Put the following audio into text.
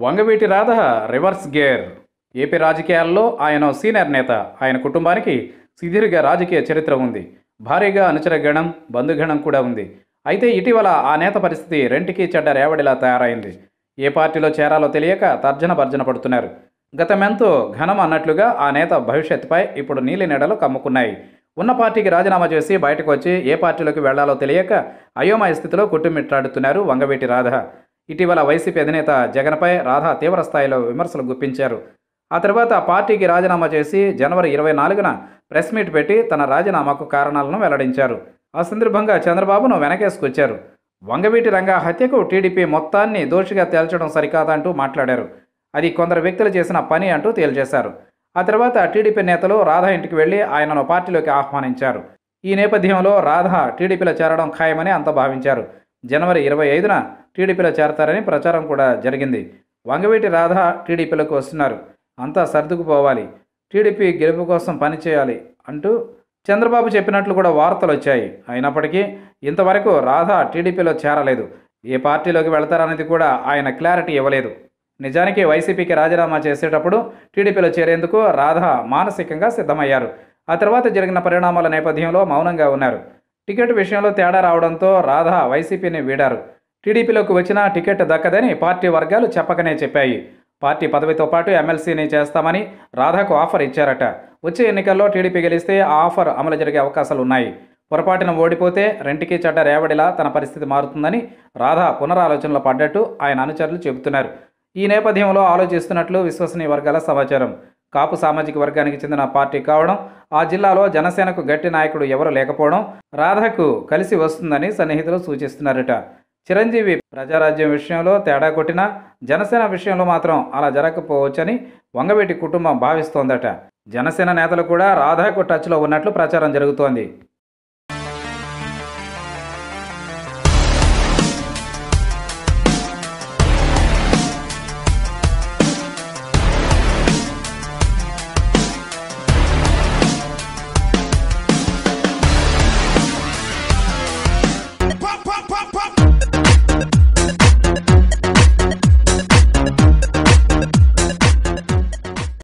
Vangaveeti Radha reverse gear AP రాజకీయాల్లో ఆయన senior నేత ఆయన కుటుంబానికి సుదీర్ఘ రాజకీయ చరిత్ర ఉంది భారీగా అనుచర గణం బంధుగణం కూడా ఉంది అయితే ఇటీవల ఆ నేత పరిస్థితి రెంటికి చెడ్డ రేవడిలా తయారైంది ఏ పార్టీలో చేరాలో తెలియక తర్జన భర్జన పడుతున్నారు గతమెంతో ఘనం అన్నట్లుగా ఆ నేత భవిష్యత్తుపై ఇప్పుడు నీలి నెడలు కమ్ముకున్నాయి ఉన్న పార్టీకి రాజీనామా చేసి బయటకు వచ్చి ఏ పార్టీలోకి వెళ్లాలో తెలియక అయోమయ స్థితిలో కొట్టుమిట్టాడుతున్నారు వంగవీటి రాధ ఇటీవల వైసీపీ అధినేత జగన్పై రాధ తీవ్ర స్థాయిలో విమర్శలు గుప్పించారు ఆ తర్వాత పార్టీకి రాజీనామా చేసి జనవరి ఇరవై నాలుగున ప్రెస్ మీట్ పెట్టి తన రాజీనామాకు కారణాలను వెల్లడించారు ఆ సందర్భంగా చంద్రబాబును వెనకేసుకొచ్చారు వంగవీటి రంగా హత్యకు టీడీపీ మొత్తాన్ని దోషిగా తేల్చడం సరికాదంటూ మాట్లాడారు అది కొందరు వ్యక్తులు చేసిన పని అంటూ తేల్చేశారు ఆ తర్వాత టీడీపీ నేతలు రాధా ఇంటికి వెళ్లి ఆయనను పార్టీలోకి ఆహ్వానించారు ఈ నేపథ్యంలో రాధా టీడీపీలో చేరడం ఖాయమని అంత భావించారు జనవరి ఇరవై ఐదున టీడీపీలో చేరతారని ప్రచారం కూడా జరిగింది వంగవీటి రాధ టీడీపీలోకి వస్తున్నారు అంతా సర్దుకుపోవాలి టీడీపీ గెలుపు కోసం పనిచేయాలి అంటూ చంద్రబాబు చెప్పినట్లు కూడా వార్తలు వచ్చాయి అయినప్పటికీ ఇంతవరకు రాధా టీడీపీలో చేరలేదు ఏ పార్టీలోకి వెళతారనేది కూడా ఆయన క్లారిటీ ఇవ్వలేదు నిజానికి వైసీపీకి రాజీనామా చేసేటప్పుడు టీడీపీలో చేరేందుకు రాధా మానసికంగా సిద్ధమయ్యారు ఆ తర్వాత జరిగిన పరిణామాల నేపథ్యంలో మౌనంగా ఉన్నారు టికెట్ విషయంలో తేడా రావడంతో రాధా వైసీపీని వీడారు టీడీపీలోకి వచ్చినా టికెట్ దక్కదని పార్టీ వర్గాలు చెప్పకనే చెప్పాయి పార్టీ పదవితో పాటు ఎమ్మెల్సీని చేస్తామని రాధాకు ఆఫర్ ఇచ్చారట వచ్చే ఎన్నికల్లో టీడీపీ గెలిస్తే ఆ ఆఫర్ అమలు జరిగే అవకాశాలు ఉన్నాయి పొరపాటున ఓడిపోతే రెంటికి చెడ్డ రేవడిలా తన పరిస్థితి మారుతుందని రాధా పునరాలోచనలో పడ్డట్టు ఆయన అనుచరులు చెబుతున్నారు ఈ నేపథ్యంలో ఆలోచిస్తున్నట్లు విశ్వసనీయ వర్గాల సమాచారం కాపు సామాజిక వర్గానికి చెందిన పార్టీ కావడం ఆ జిల్లాలో జనసేనకు గట్టి నాయకుడు ఎవరు లేకపోవడం రాధకు కలిసి వస్తుందని సన్నిహితులు సూచిస్తున్నారట చిరంజీవి ప్రజారాజ్యం విషయంలో తేడా కొట్టినా జనసేన విషయంలో మాత్రం అలా జరగకపోవచ్చని వంగవీటి కుటుంబం భావిస్తోందట జనసేన నేతలు కూడా రాధాకు టచ్లో ఉన్నట్లు ప్రచారం జరుగుతోంది